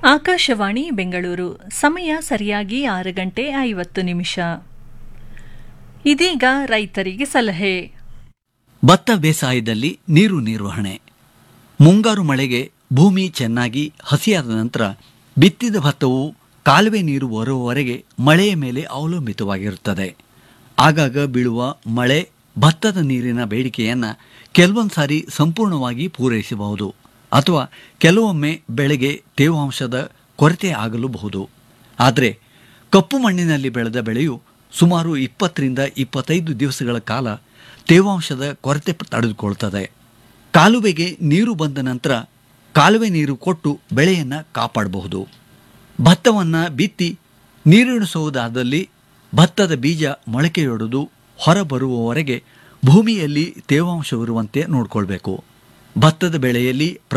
ಆಕಾಶವಾಣಿ ಬೆಂಗಳೂರು ಸಮಯ ಸರಿಯಾಗಿ ಆರು ಗಂಟೆ ಐವತ್ತು ನಿಮಿಷ ಇದೀಗ ರೈತರಿಗೆ ಸಲಹೆ ಭತ್ತ ಬೇಸಾಯದಲ್ಲಿ ನೀರು ನಿರ್ವಹಣೆ ಮುಂಗಾರು ಮಳೆಗೆ ಭೂಮಿ ಚೆನ್ನಾಗಿ ಹಸಿಯಾದ ನಂತರ ಬಿತ್ತಿದ ಭತ್ತವು ಕಾಲುವೆ ನೀರು ಬರುವವರೆಗೆ ಮಳೆಯ ಮೇಲೆ ಅವಲಂಬಿತವಾಗಿರುತ್ತದೆ ಆಗಾಗ ಬೀಳುವ ಮಳೆ ಭತ್ತದ ನೀರಿನ ಬೇಡಿಕೆಯನ್ನು ಕೆಲವೊಂದು ಸಾರಿ ಸಂಪೂರ್ಣವಾಗಿ ಪೂರೈಸಬಹುದು ಅಥವಾ ಕೆಲವೊಮ್ಮೆ ಬೆಳೆಗೆ ತೇವಾಂಶದ ಕೊರತೆ ಆಗಲೂಬಹುದು ಆದರೆ ಕಪ್ಪು ಮಣ್ಣಿನಲ್ಲಿ ಬೆಳೆದ ಬೆಳೆಯು ಸುಮಾರು ಇಪ್ಪತ್ತರಿಂದ ಇಪ್ಪತ್ತೈದು ದಿವಸಗಳ ಕಾಲ ತೇವಾಂಶದ ಕೊರತೆ ತಡೆದುಕೊಳ್ತದೆ ಕಾಲುವೆಗೆ ನೀರು ಬಂದ ನಂತರ ಕಾಲುವೆ ನೀರು ಕೊಟ್ಟು ಬೆಳೆಯನ್ನು ಕಾಪಾಡಬಹುದು ಭತ್ತವನ್ನು ಬಿತ್ತಿ ನೀರಿಣಿಸುವುದಾದಲ್ಲಿ ಭತ್ತದ ಬೀಜ ಮೊಳಕೆಯೊಡೆದು ಹೊರಬರುವವರೆಗೆ ಭೂಮಿಯಲ್ಲಿ ತೇವಾಂಶವಿರುವಂತೆ ನೋಡಿಕೊಳ್ಬೇಕು ಭತ್ತದ ಬೆಳೆಯಲ್ಲಿ